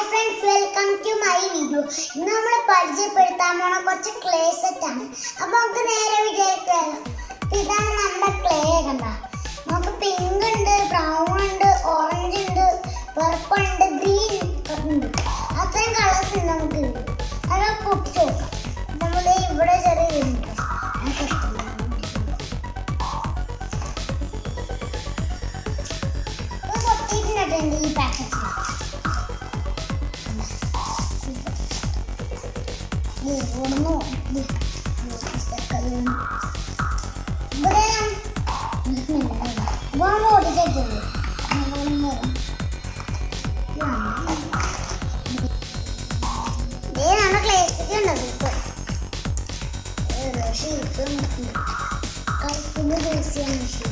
Friends welcome to my video ഇന്ന് നമ്മൾ പരിചയപ്പെടുത്താൻ പോണ കുറച്ച് ക്ലേ സെറ്റ് ആണ് അപ്പൊ നമുക്ക് നേരെ വിചാരിക്കാമല്ലോ അപ്പൊ ഇതാണ് നമ്മുടെ ക്ലേ കണ്ട നമുക്ക് പിങ്ക് ഉണ്ട് ബ്രൗൺ ഉണ്ട് ഓറഞ്ച് ഉണ്ട് പർപ്പിൾ ഉണ്ട് ഗ്രീൻ ഉണ്ട് അത്രയും കളേഴ്സ് ഉണ്ട് നമുക്ക് ഇതിൽ. അത് പൊട്ടിച്ച് നോക്കാം നമ്മൾ ഇവിടെ ചെറിയ ഇതുണ്ട്. അത് കത്തില്ല. ഇത് പൊട്ടിയിട്ടുണ്ട് ഈ പാക്കറ്റിൽ ഇവിടുന്ന് ഇവിടെ ഓടിച്ചിട്ടുണ്ട് ഇതാണ് ക്ലേസിക്ക് ഉണ്ടത് ഇപ്പൊ ഷീറ്റ്സ് കളിക്കുന്ന യൂസ് ചെയ്യാൻ മെഷീൻ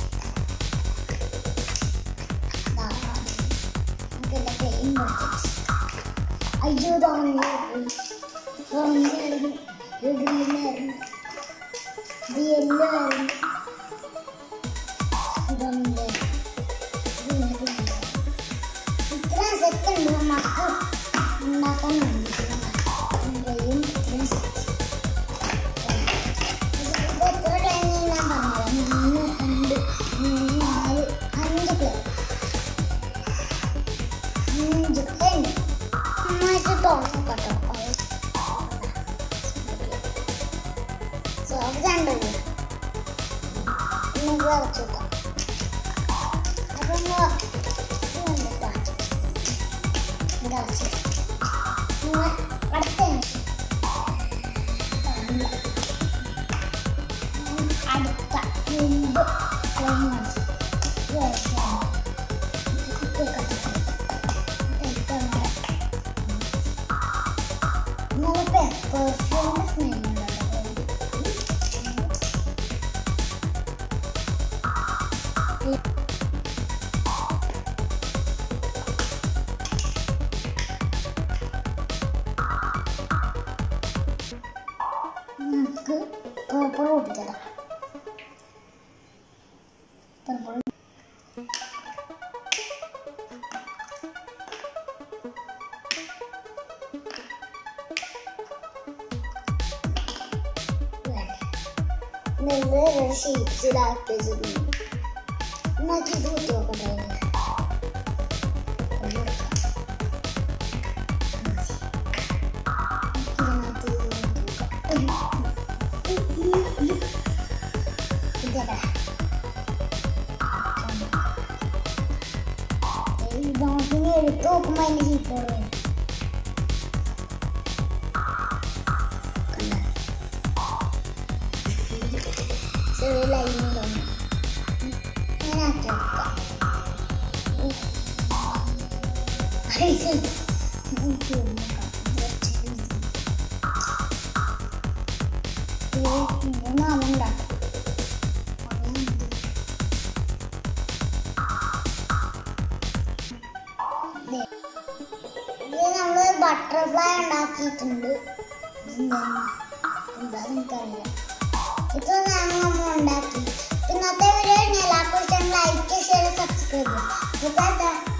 നമുക്കെല്ലാം ക്ലെയിം അയ്യോ തുറന്നു തുറന്നായിരുന്നു ഇത് ഗ്രീനായിരുന്നു ഇത് യെല്ലോ ആയിരുന്നു ഇതൊന്നും ഇത്ര സെറ്റ് ഉണ്ട് നമുക്ക് ഉണ്ടാക്കാൻ വേണ്ടിയും ഇത്രയും സെറ്റ് ഇത് എത്ര ടൈം ഞാൻ പറഞ്ഞത് മൂന്ന് രണ്ട് മൂന്ന് നാല് അഞ്ച് പേർ അഞ്ച് പേര് നന്നായിട്ട് തുറന്നു കേട്ടോ സോ അത് കണ്ടല്ലോ നമുക്ക് വരച്ചു നോക്കാം അപ്പൊ ഒന്ന് കണ്ടിട്ടാ ഇത് വരച്ചു നിങ്ങൾ അടുത്ത അടുത്ത മുമ്പ് നല്ല പെർഫ്യൂം സ്മെല്ലുണ്ട് നമുക്ക് പേർപ്പിൾ പൊട്ടിച്ചതാ പേർപ്പിൾ നല്ല ഷീറ്റ്സിലാക്കി വെച്ചിട്ടുണ്ട് എന്നാക്കി ഇത് കുത്തി നോക്കട്ടെ ഇതേടാ ഇതാക്കിനി എടുത്ത് നോക്കുമ്പോ അതിന്റെ ചീപ്പോട് വരും കണ്ടോ? ചെറിയ ലൈൻ തോന്നും അങ്ങനെ ആക്കി വെക്കാം ഉം. ഇത് എനിക്ക് നോക്കാം. ഇത് മൂന്നാമത് ഉണ്ടാക്കാം ഇത് നമ്മള് ബട്ടർഫ്ലൈ ഉണ്ടാക്കിയിട്ടുണ്ട് ഇതെന്താണ്? എന്താ എനിക്കറിയാം ഇത് നമ്മൾ ഉണ്ടാക്കി ഇന്നത്തെ വീഡിയോ എല്ലാവർക്കും ഇഷ്ടം ലൈക്ക് ഷെയർ സബ്സ്ക്രൈബ് ചെയ്യുക